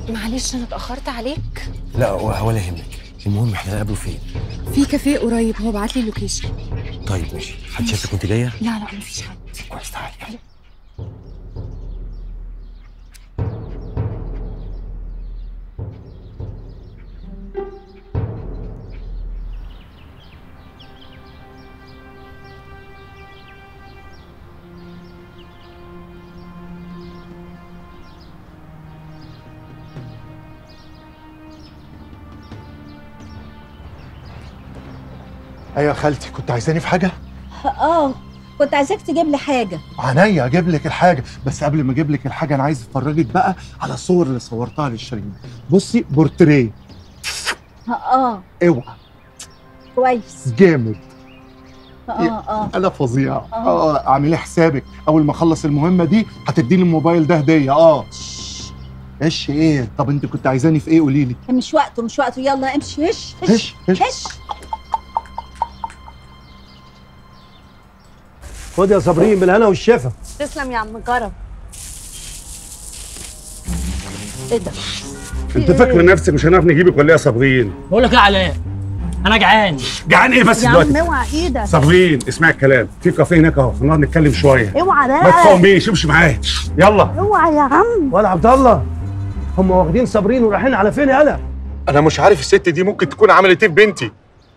معلش انا اتاخرت عليك لا ولا يهمك المهم احنا نقابله فين في كافيه قريب هو بعت لي اللوكيشن طيب ماشي حد شافك وانت جايه لا لا مفيش حد كويس تعالي يلا ايوه يا خالتي كنت عايزاني في حاجه اه كنت عايزاك تجيب لي حاجه عينيا اجيب لك الحاجه بس قبل ما اجيب لك الحاجه انا عايز افرجك بقى على الصور اللي صورتها للشيرين بصي بورتريه اه اوعى كويس جامد اه اه انا فظيع آه. اه اعملي حسابك اول ما اخلص المهمه دي هتديني الموبايل ده هديه اه ايش ايه طب انت كنت عايزاني في ايه قولي لي مش وقته مش وقته يلا امشي هش هش هش هش خد يا صابرين بالهنا والشفا تسلم يا عم كرم ايه ده انت فاكر نفسك مش هنعرف نجيبك ولا ايه يا صابرين؟ بقول لك ايه يا علاء انا جعان جعان ايه بس يا دلوقتي؟ عم اوعى ايدك صابرين اسمعي الكلام في كافيه هناك اهو هنقعد نتكلم شويه اوعى ما بقى تقوميش امشي معايا يلا اوعى يا عم ولا عبد الله هم واخدين صابرين ورايحين على فين يالا انا مش عارف الست دي ممكن تكون عملت ايه في بنتي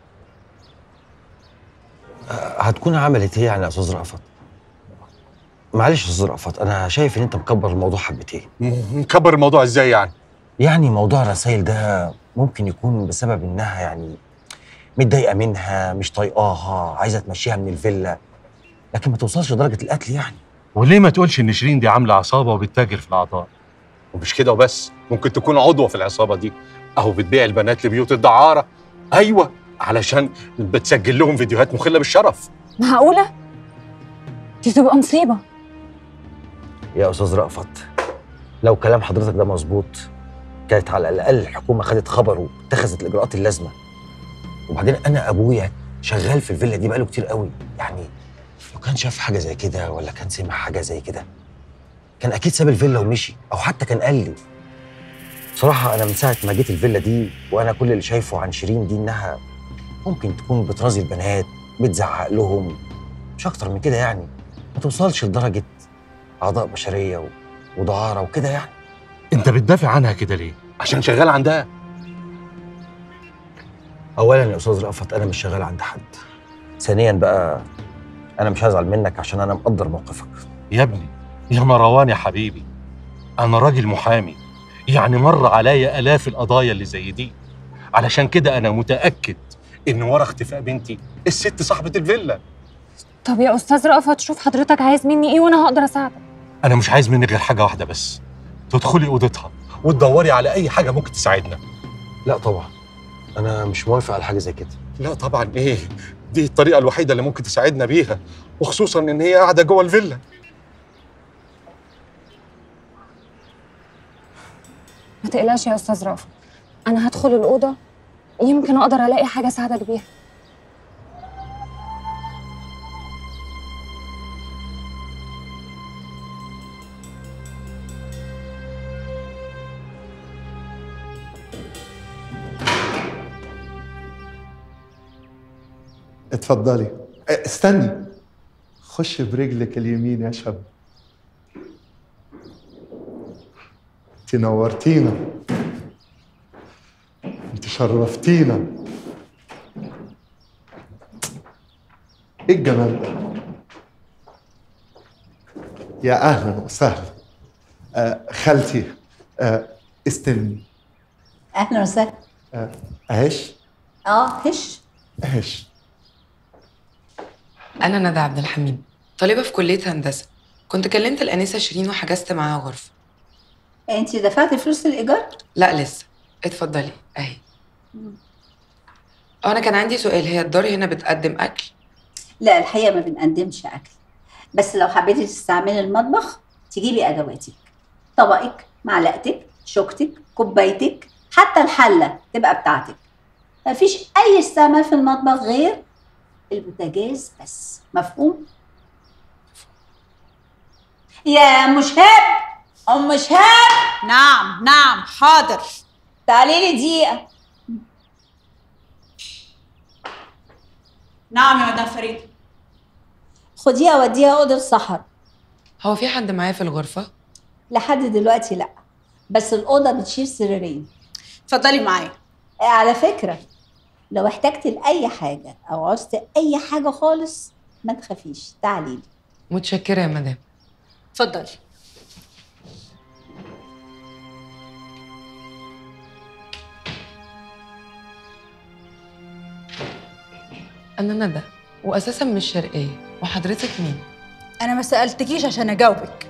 هتكون عملت ايه يعني يا استاذ رأفت معلش يا استاذ رأفت انا شايف ان انت مكبر الموضوع حبتين نكبر الموضوع ازاي يعني؟ يعني موضوع الرسائل ده ممكن يكون بسبب انها يعني متضايقه منها مش طايقاها عايزه تمشيها من الفيلا لكن ما توصلش لدرجه القتل يعني وليه ما تقولش ان شيرين دي عامله عصابه وبتتاجر في الاعضاء؟ ومش كده وبس ممكن تكون عضوه في العصابه دي اهو بتبيع البنات لبيوت الدعاره ايوه علشان بتسجل لهم فيديوهات مخله بالشرف معقوله دي تبقى مصيبه يا استاذ رأفت لو كلام حضرتك ده مظبوط كانت على الاقل الحكومه خدت خبره واتخذت الاجراءات اللازمه وبعدين انا ابويا شغال في الفيلا دي بقاله كتير قوي يعني لو كان شاف حاجه زي كده ولا كان سمع حاجه زي كده كان اكيد ساب الفيلا ومشي او حتى كان قال لي بصراحه انا من ساعه ما جيت الفيلا دي وانا كل اللي شايفه عن شيرين دي انها ممكن تكون بترازي البنات بتزعق لهم مش اكتر من كده يعني ما توصلش لدرجه اعضاء بشريه و- ودعاره وكده يعني انت بتدافع عنها كده ليه؟ عشان شغال عندها اولا يا استاذ رأفت انا مش شغال عند حد ثانيا بقى انا مش هزعل منك عشان انا مقدر موقفك يا ابني يا مروان يا حبيبي انا راجل محامي يعني مر عليا الاف القضايا اللي زي دي علشان كده انا متاكد ان ورا اختفاء بنتي الست صاحبه الفيلا طب يا استاذ رأفت شوف حضرتك عايز مني ايه وانا هقدر اساعدك انا مش عايز منك غير حاجه واحده بس تدخلي اوضتها وتدوري على اي حاجه ممكن تساعدنا لا طبعا انا مش موافق على حاجه زي كده لا طبعا ايه دي الطريقه الوحيده اللي ممكن تساعدنا بيها وخصوصا ان هي قاعده جوه الفيلا ما تقلقش يا استاذ رأفت انا هدخل الاوضه يمكن اقدر الاقي حاجه اساعدك بيها اتفضلي اه، استني خش برجلك اليمين يا شاب انت نورتينا انت شرفتينا ايه الجمال ده يا اهلا وسهلا آه خالتي آه استلمي اهلا وسهلا آه عيش اه هش عيش أنا ندى عبد الحميد طالبة في كلية هندسة كنت كلمت الأنسة شيرين وحجزت معاها غرفة انت دفعتي فلوس الايجار لا لسه اتفضلي أهي أنا كان عندي سؤال هي الدار هنا بتقدم أكل لا الحقيقه ما بنقدمش اكل بس لو حبيتي تستعملي المطبخ تجيبي ادواتك طبقك معلقتك شوكتك كوبايتك حتى الحله تبقى بتاعتك مفيش اي استعمال في المطبخ غير البوتاجاز بس مفهوم يا مشهاب ام شهاب نعم نعم حاضر تعالي لي دقيقه نعم يا مدام فريد خديها وديها اوضه السحر هو في حد معايا في الغرفة؟ لحد دلوقتي لا بس الاوضه بتشيل سريرين اتفضلي معايا آه، على فكره لو احتجت لاي حاجه او عوزت اي حاجه خالص ما تخافيش تعالي لي متشكرة يا مدام اتفضلي أنا ندى وأساسا مش شرقية وحضرتك مين؟ انا ما سالتكيش عشان اجاوبك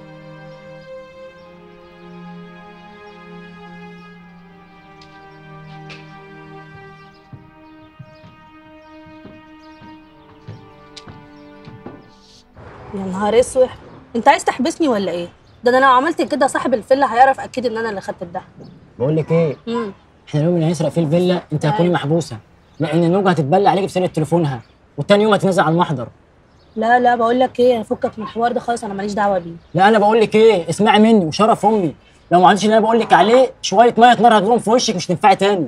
يا نهار اسوح انت عايز تحبسني ولا ايه ده انا لو عملت كده صاحب الفيلا هيعرف اكيد ان انا اللي خدت الدهب بقول لك ايه امم احنا اليوم اللي هنسرق فيه الفيلا انت هتكوني محبوسه لان النوجه هتتبلى عليك بسرقه تليفونها والتاني يوم هتنزل على المحضر لا لا بقول لك ايه فكك من الحوار ده خالص انا ماليش دعوه بيه لا انا بقول لك ايه اسمعي مني وشرف امي لو ما عملتش اللي انا بقول لك عليه شويه ميه نار هتضربهم في وشك مش تنفعي تاني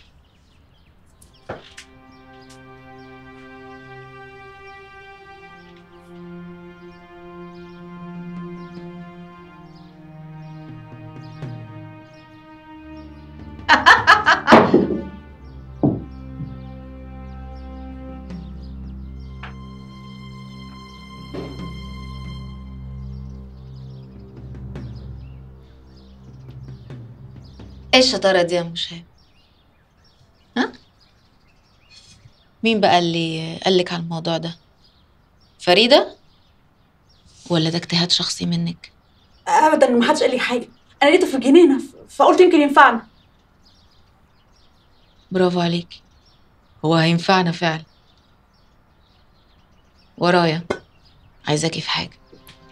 ايه الشطارة دي يا مشاهد؟ ها؟ مين بقى اللي قالك على الموضوع ده؟ فريدة؟ ولا ده اجتهاد شخصي منك؟ ابدا ما حدش قال لي حاجه انا لقيته في الجنينه ف- فقلت يمكن ينفعنا برافو عليك هو هينفعنا فعلا ورايا عايزاكي في حاجة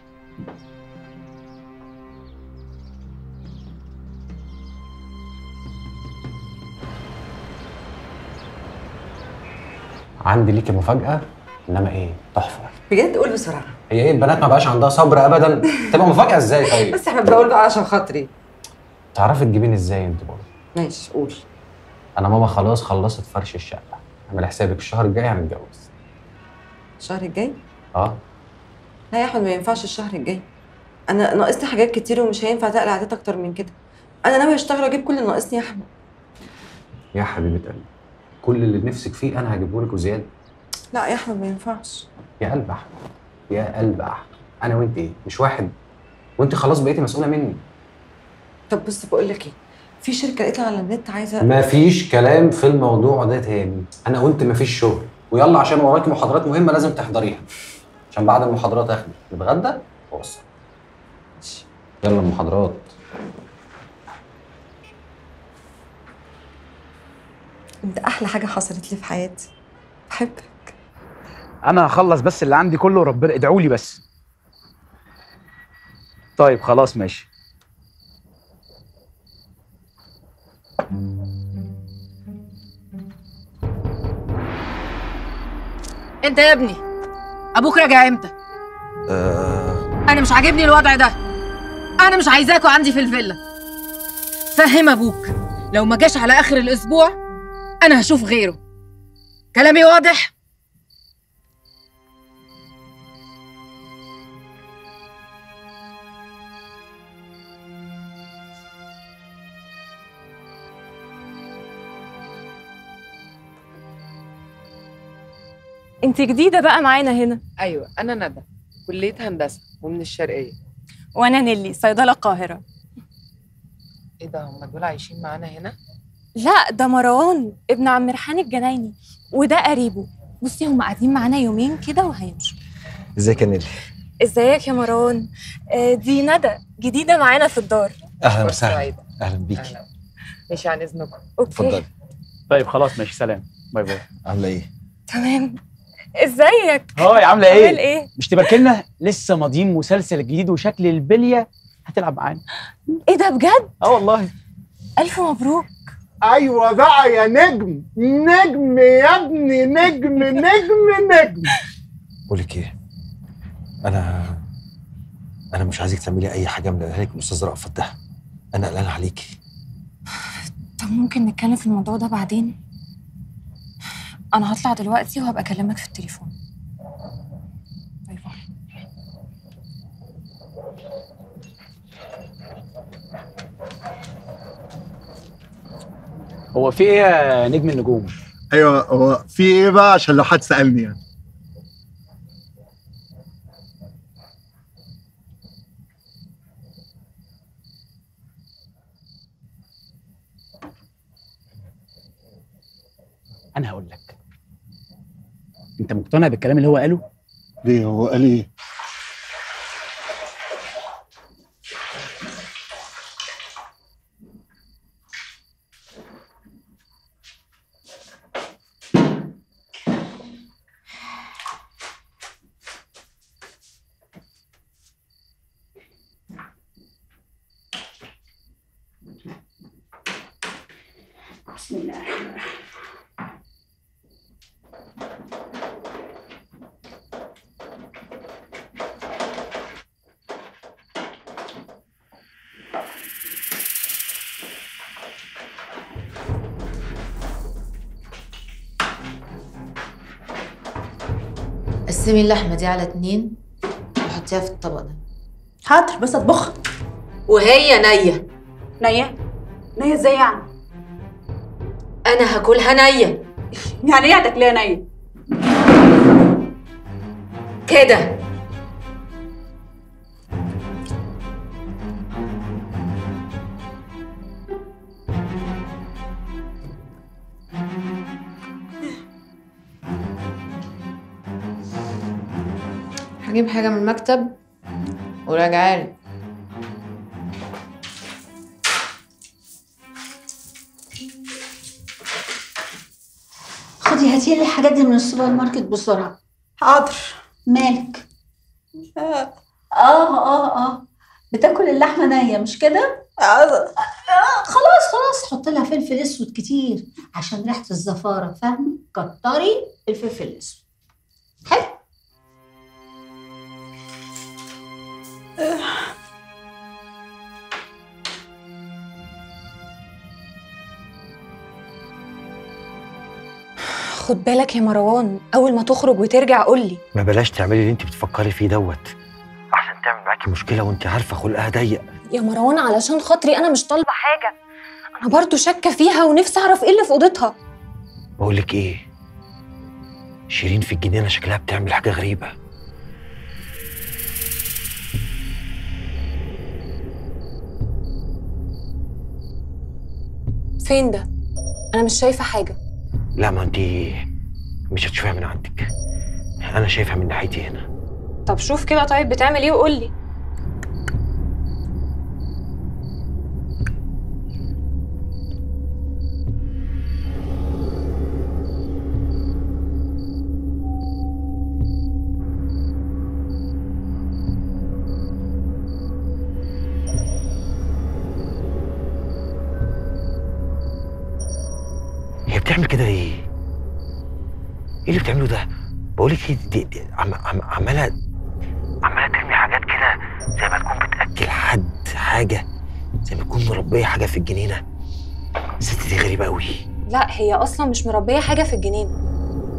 عندي ليكي مفاجأة انما ايه تحفة بجد قول بسرعه هي ايه البنات ما بقاش عندها صبر ابدا تبقى مفاجأة ازاي طيب بس احنا بقول بقى عشان خاطري تعرفي تجيبيني ازاي انت برضه ماشي قول انا ماما خلاص خلصت فرش الشقة اعمل حسابك الشهر الجاي هنتجوز الشهر الجاي اه لا يا احمد ما ينفعش الشهر الجاي انا ناقصني حاجات كتير ومش هينفع تقلع عادات اكتر من كده انا ناوي اشتغل واجيب كل اللي ناقصني يا احمد يا حبيبة قلبي كل اللي نفسك فيه انا هجيبه لك وزيادة لا يا احمد ما ينفعش يا قلب احمد يا قلب احمد انا وانت ايه مش واحد وانت خلاص بقيتي مسؤولة مني طب بص بقول لك ايه في شركه لقيتها على النت عايزه مفيش كلام في الموضوع ده تاني انا قلت مفيش شغل ويلا عشان وراكي محاضرات مهمه لازم تحضريها عشان بعد المحاضرات اخدك نتغدى ووصل يلا المحاضرات انت احلى حاجه حصلت لي في حياتي بحبك انا هخلص بس اللي عندي كله وربنا ادعوا لي بس طيب خلاص ماشي انت يا ابني ابوك راجع امتى انا مش عاجبني الوضع ده انا مش عايزاكوا عندي في الفيلا فهم ابوك لو ما جاش على اخر الاسبوع انا هشوف غيره كلامي واضح انت جديدة بقى معانا هنا أيوة أنا ندى كلية هندسة ومن الشرقية وانا نيلي صيدلة القاهرة إيه ده هما دول عايشين معانا هنا؟ لا ده مروان ابن عم ريحان الجنايني وده قريبه بصي هم قاعدين معانا يومين كده وهيمشوا ازيك يا نيلي ازيك يا مروان آه، دي ندى جديدة معانا في الدار اهلا وسهلا اهلا بيكي ماشي عن إذنكم اتفضلي طيب خلاص ماشي سلام باي باي عامله ايه تمام ازيك هاي عامله ايه عامل ايه مش تبارك لنا لسه ماضيين مسلسل جديد وشكل البليه هتلعب معانا ايه ده بجد اه والله الف مبروك ايوه بقى يا نجم نجم يا ابني نجم نجم نجم بقول لك ايه انا انا مش عايزك تعملي اي حاجه من اللي قالها لك الاستاذ رأفت ده انا قلقان عليكي طب ممكن نتكلم في الموضوع ده بعدين انا هطلع دلوقتي وهبقى اكلمك في التليفون باي باي هو في ايه يا نجم النجوم ايوه هو في ايه بقى عشان لو حد سالني يعني انا هقول لك انت مقتنع بالكلام اللي هو قاله ليه هو قال ايه بسم الله الرحمن الرحيم قسمي اللحمة دي على اتنين وحطيها في الطبق ده حاضر بس اطبخها وهي نية نية نية ازاي يعني انا هاكلها نية يعني ايه هتاكليها نية كده هجيب حاجة من المكتب وراجعالي خدي هاتي لي الحاجات دي من السوبر ماركت بسرعه حاضر مالك اه اه اه بتاكل اللحمه نيه مش كده آه خلاص خلاص حط لها فلفل اسود كتير عشان ريحه الزفاره فاهمه كتري الفلفل الاسود حلو خد بالك يا مروان اول ما تخرج وترجع قول لي ما بلاش تعملي اللي انت بتفكري فيه دوت عشان تعمل معاكي مشكله وانت عارفه خلقها ضيق يا مروان علشان خاطري انا مش طالبه حاجه انا برضو شاكه فيها ونفسي اعرف ايه اللي في اوضتها بقول لك ايه شيرين في الجنينه شكلها بتعمل حاجه غريبه فين ده انا مش شايفه حاجه لا ما انت مش هتشوفيها من عندك انا شايفها من ناحيتي هنا طب شوف كده طيب بتعمل ايه وقول لي هي بتعمل كده ليه؟ ايه اللي بتعمله ده؟ بقول لك دي, دي, دي عم عم عماله عماله ترمي حاجات كده زي ما تكون بتاكل حد حاجه زي ما تكون مربيه حاجه في الجنينه الست دي غريبه قوي لا هي اصلا مش مربيه حاجه في الجنينه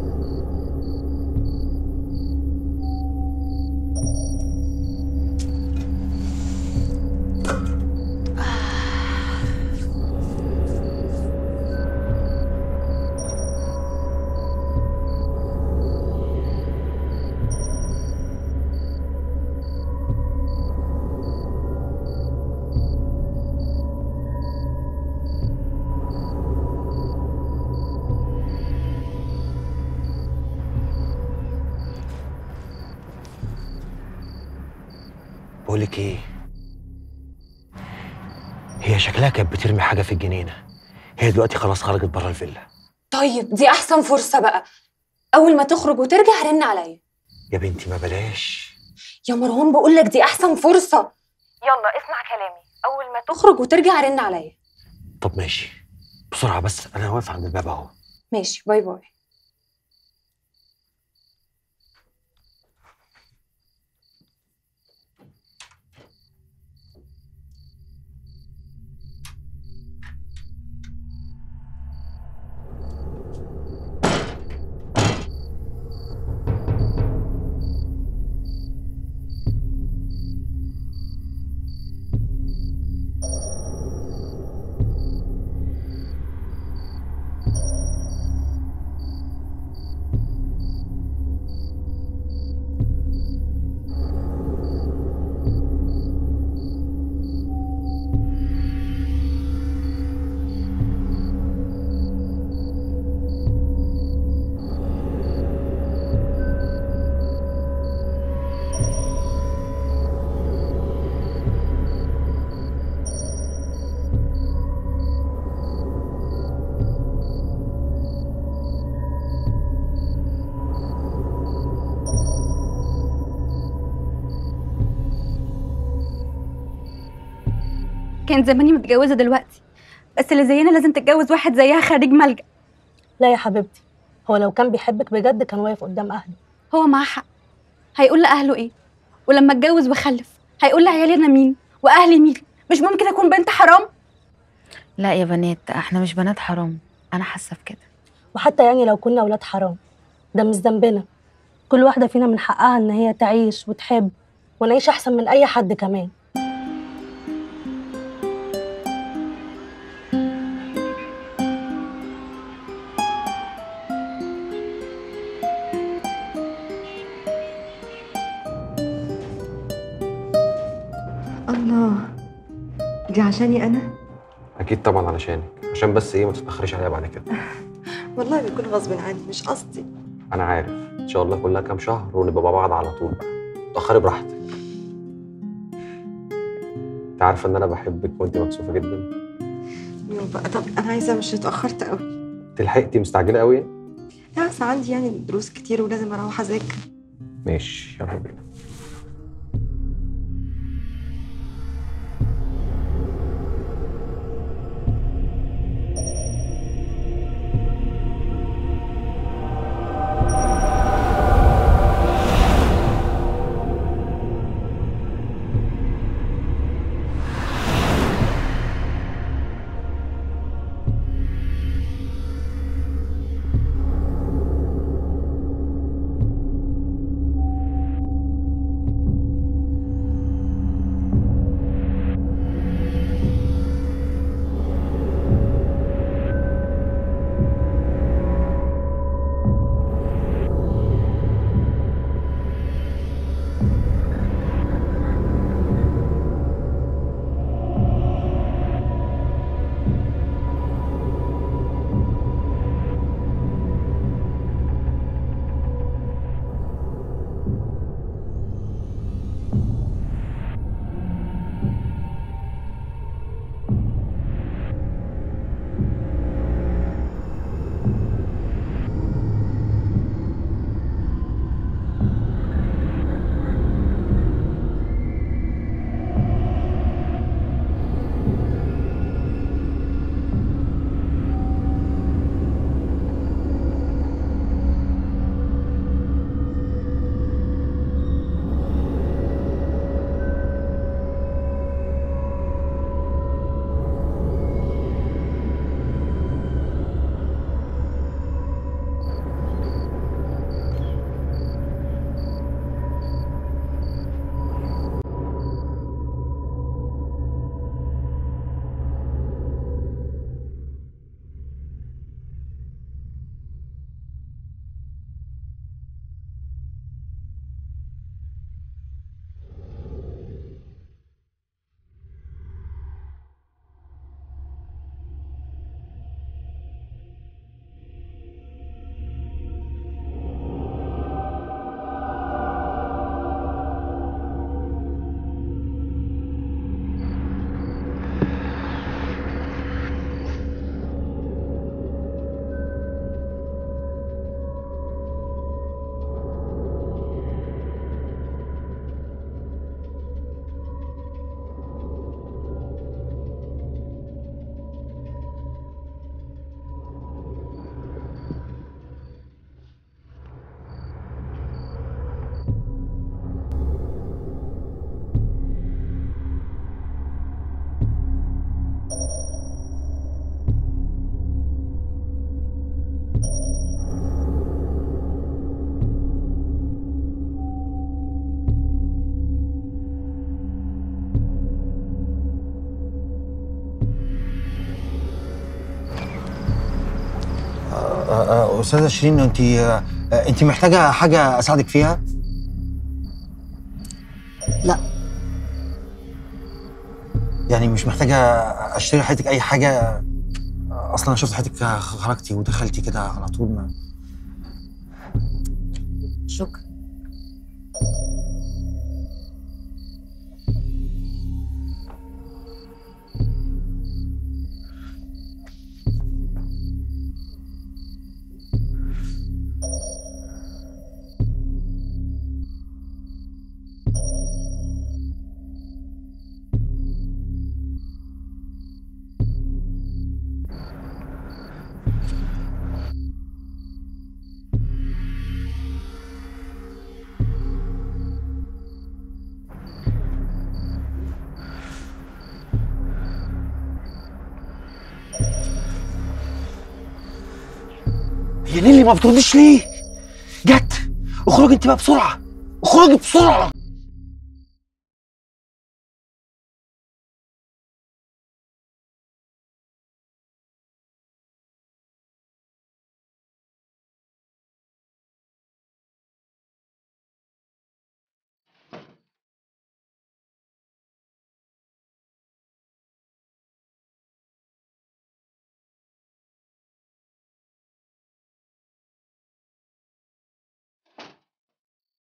بقول لك ايه هي شكلها كانت بترمي حاجه في الجنينه هي دلوقتي خلاص خرجت بره الفيلا طيب دي احسن فرصه بقى اول ما تخرج وترجع رن عليا يا بنتي ما بلاش يا مروان بقول لك دي احسن فرصه يلا اسمع كلامي اول ما تخرج وترجع رن عليا طب ماشي بسرعه بس انا واقف عند الباب اهو ماشي باي باي كان زماني متجوزه دلوقتي بس اللي زينا لازم تتجوز واحد زيها خريج ملجأ لا يا حبيبتي هو لو كان بيحبك بجد كان واقف قدام اهله هو معاه حق هيقول لاهله ايه ولما اتجوز وخلف هيقول لعيالي انا مين واهلي مين مش ممكن اكون بنت حرام لا يا بنات احنا مش بنات حرام انا حاسه بكده وحتى يعني لو كنا ولاد حرام ده مش ذنبنا كل واحده فينا من حقها ان هي تعيش وتحب ونعيش احسن من اي حد كمان الله دي عشاني انا اكيد طبعا علشانك عشان بس ايه ما تتاخريش عليا بعد كده والله بيكون غصب عني مش قصدي انا عارف ان شاء الله كلها كام شهر ونبقى مع بعض على طول بقى تاخري براحتك انت عارفه ان انا بحبك وانت مكسوفه جدا يوم بقى طب انا عايزه مش اتاخرت قوي انت لحقتي مستعجله قوي لا بس عندي يعني دروس كتير ولازم اروح اذاكر ماشي يلا بينا آه، آه، استاذه شيرين انت آه، انت محتاجه حاجه اساعدك فيها لا يعني مش محتاجه اشتري حياتك اي حاجه اصلا انا شفت حياتك خرجتي ودخلتي كده على طول ما شكرا يا نيلي ما بترديش ليه؟ جت اخرجي انت بقى بسرعه اخرجي بسرعه